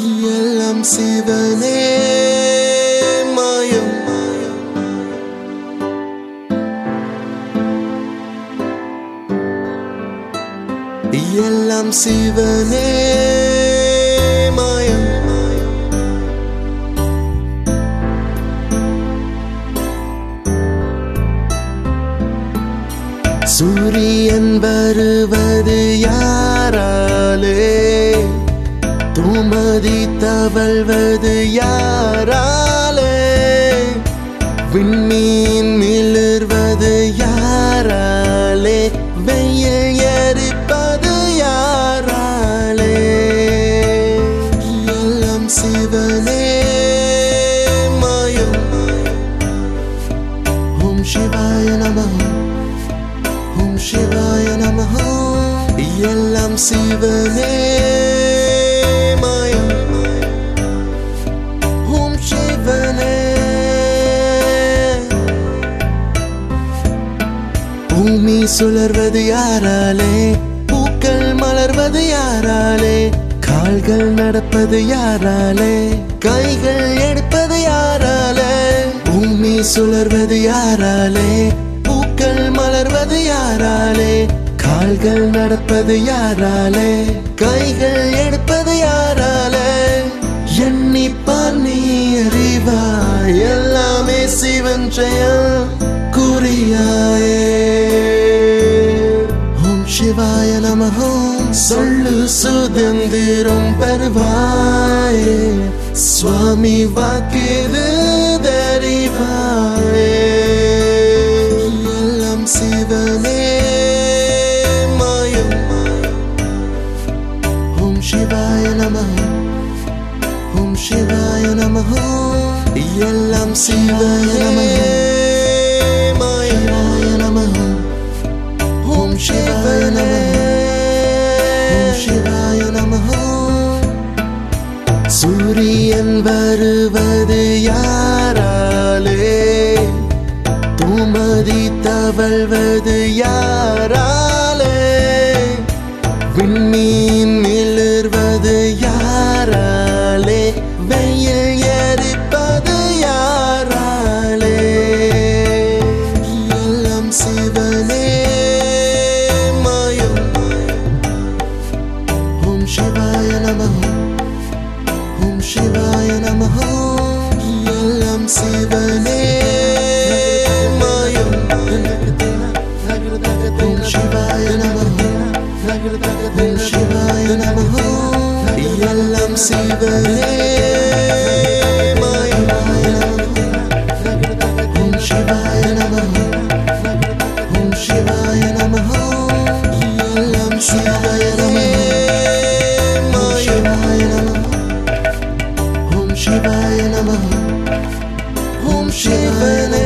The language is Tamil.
எல்லாம் சிவனே மாயம் எல்லாம் சிவனே மாயம் சூரியன் வருவது யாராலே தூமதி தவழ்வது யாராலே விண்மீன் மிளர்வது யாராலே வெயில் எரிப்பது யாராலே எல்லாம் சிவனே மாயம் ஓம் சிவாய நமः ஓம் சிவாய நமः எல்லாம் சிவனே மாயம் ஓம் சிவனே பூமி சுழர்வது யாராலே பூக்கள் மலர்வது யாராலே கால்கள் நடப்பது யாராலே கைகள் எடுப்பது யாராலே பூமி சுழர்வது யாராலே பூக்கள் மலர்வது யாராலே கால்கள் நடப்பது யாராலே கைகள் எடுப்பது யாராலே எண்ணிப்பார் நீ அறிவாய் எல்லாமே சிவன் செயல் குறியாயே ஓம் சிவாய நமः சொல்லு சுதந்திரம் பெறுவாயே சுவாமி வாக்கிது தெரிவாயே எல்லாம் சிவனே மாயம் ஓம் சிவாய நமः ஓம் சிவாய நமः எல்லாம் சிவாய நமः மாயாய நமः ஓம் சிவாய நமः ஓம் சிவாய நமः சூரியன் வருவது யாராலே தூமதி தவழ்வது யாராலே விண்மீன் மிளர்வது யாராலே வெயில் எரிப்பது யாராலே எல்லாம் சிவனே மாயம் ஓம் சிவாய நமः ஓம் சிவாய நமः எல்லாம் சிவனே மாயம் ஓம் சிவாய நமः ஓம் சிவாய நமः எல்லாம் சிவனே மாயம் ஓம் சிவாய நமः ஓம் சிவாய நமः எல்லாம் சிவாய நமः மாயாய நமः ஓம் சிவாய நமः ஓம் சிவனே